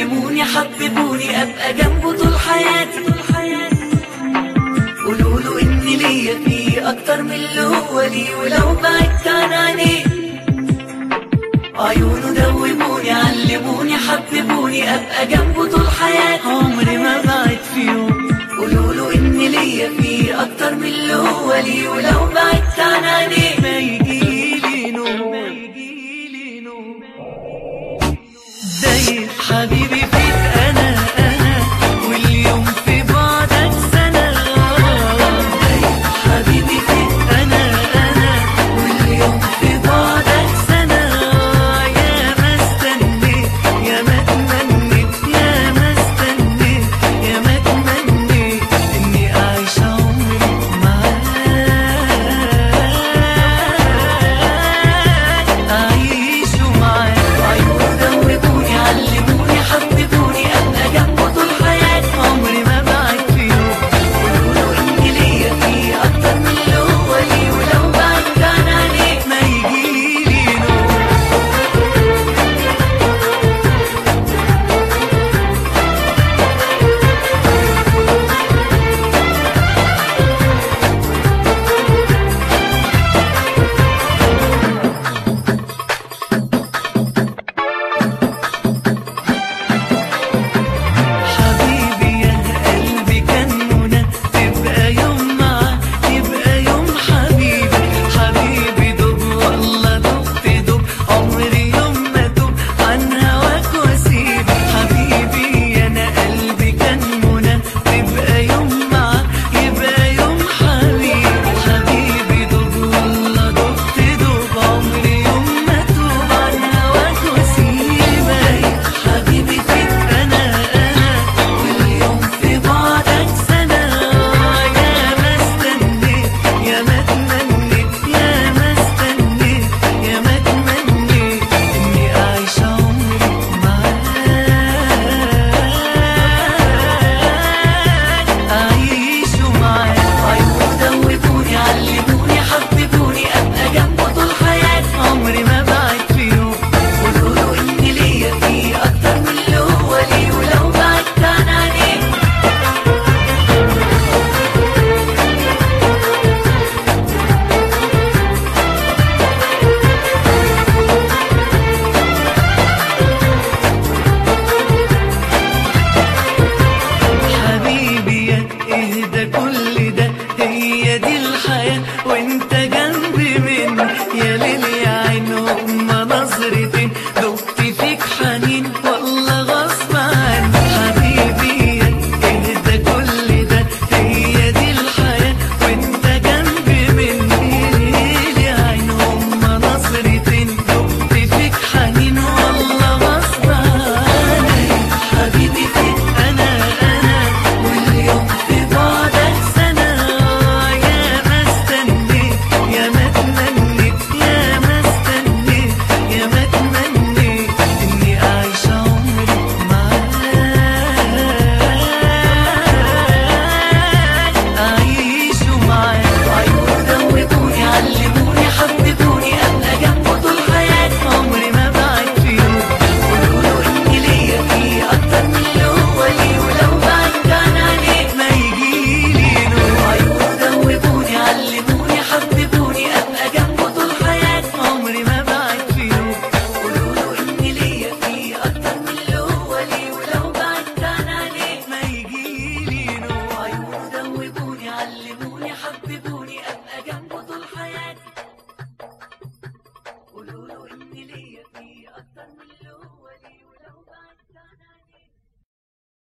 كلموني حببوني ابقى جنبه طول حياتي قولوا له ان ليا فيه اكتر من اللي هو ليه ولو بعدت عن عينيه عيونه دوبوني علموني حببوني ابقى جنبه طول حياتي عمري ما بعد فيهم قولوا له ان ليا فيه اكتر من اللي هو ليه ولو بعدت عن عينيه ما يجيلي نوم ما يجيلي نوم دايق حبيبي